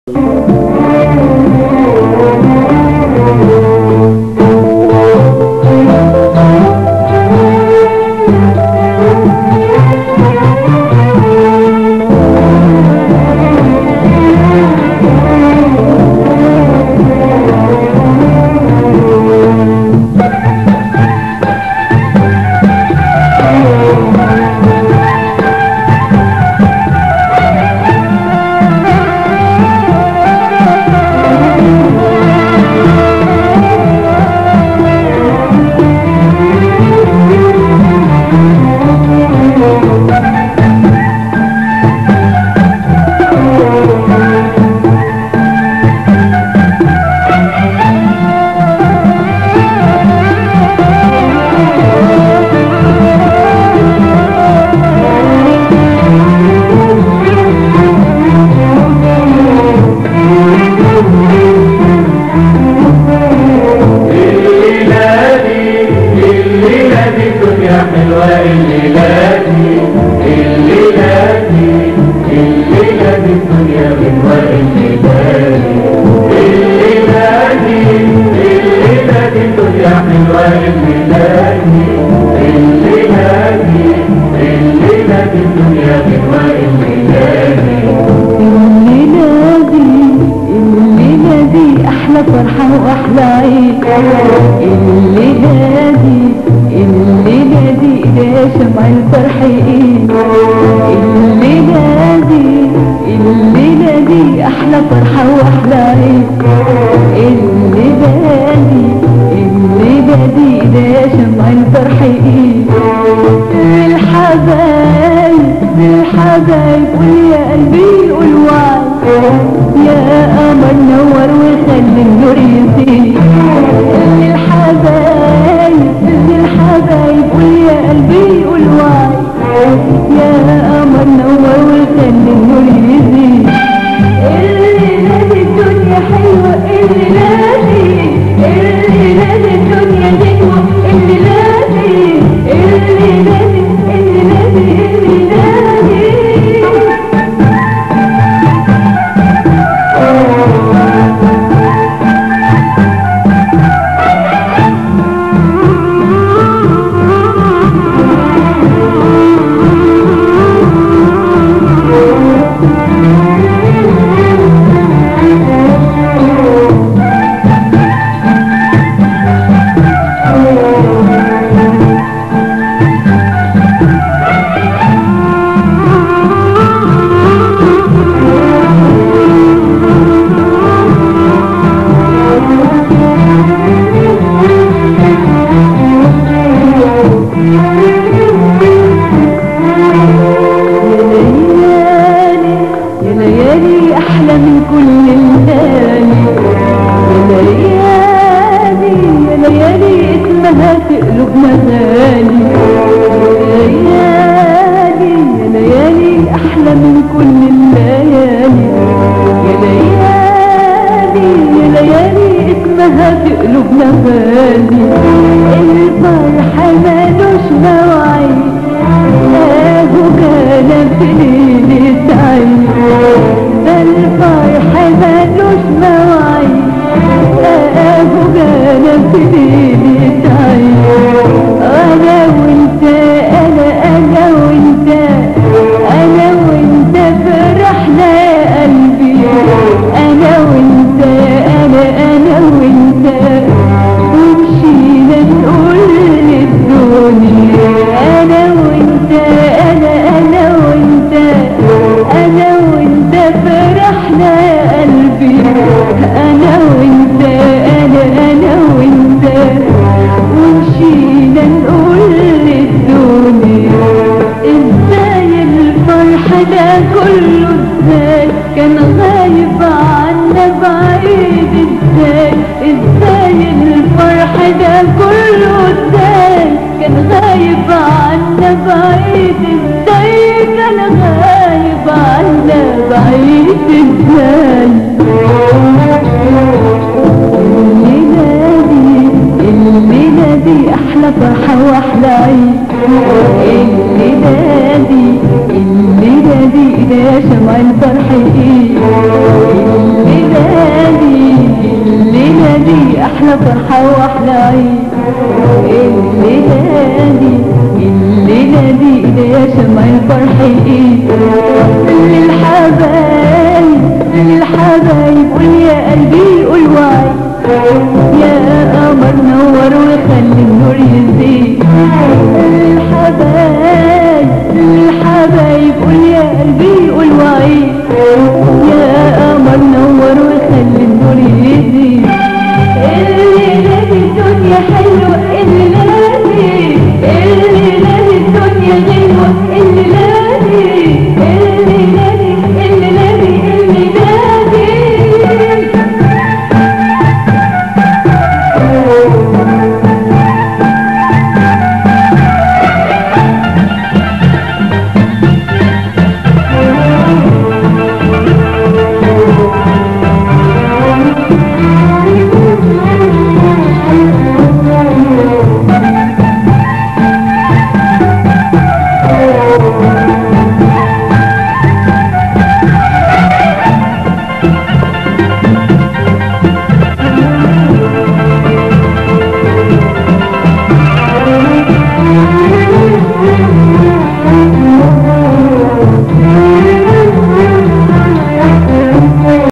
فرحة وأحلى عيد الليلة دي الليلة دي إيديها شمع الفرح إيد الليلة دي الليلة دي أحلى فرحة وأحلى عيد الليلة دي الليلة دي إيديها شمع الفرح إيد الحبايب الحبايب ويا قلبي قول وعي يا قمر نور وخلي النور يزيد الحبايب الحبايب ويا قلبي قول وعي يا قمر نور وخلي النور يزيد الليلة دي الدنيا حلوة الليلة دي الليلة دي الدنيا حلوة الليلة دي الليلة دي الليلة دي الليلة دي ليالي يا ليالي احلى من كل الليالي يا ليالي يا ليالي اسمها في قلوبنا غالي يا ليالي يا ليالي احلى من كل الليالي يا ليالي يا ليالي اسمها في قلوبنا غالي الفرح مالوش مواعيد اهو كان في ليلة عيد ده الفرح مالوش مواعيد اهو كان في ليلة عيد انا وانت انا انا وانت انا وانت فرحنا يا قلبي انا وانت انا انا وانت ومشينا نقول للدنيا انا وانت انا انا وانت انا وانت فرحنا يا قلبي انا وانت انا انا وانت ومشينا نقول للدنيا ازاي الفرح ده كله ازاي كان غايب عنا بعيد ازاي ازاي الفرح ده كله ازاي كان غايب عنا بعيد ازاي كان غايب عنا بعيد ازاي الليلة دي الليلة دي أحلى فرحة وأحلى عيد الليلة دي الليلة دي إيديها شمع الفرح إيد واحنا فرحة واحلى عيد الليلة دي الليلة دي ده يا شمع الفرح الايد للحبايب للحبايب قول يا قلبي قول وعي يا قمر نور وخلي النور يزيد الحبايب الحبايب قول يا قلبي قول وعي يا قمر نور وخلي النور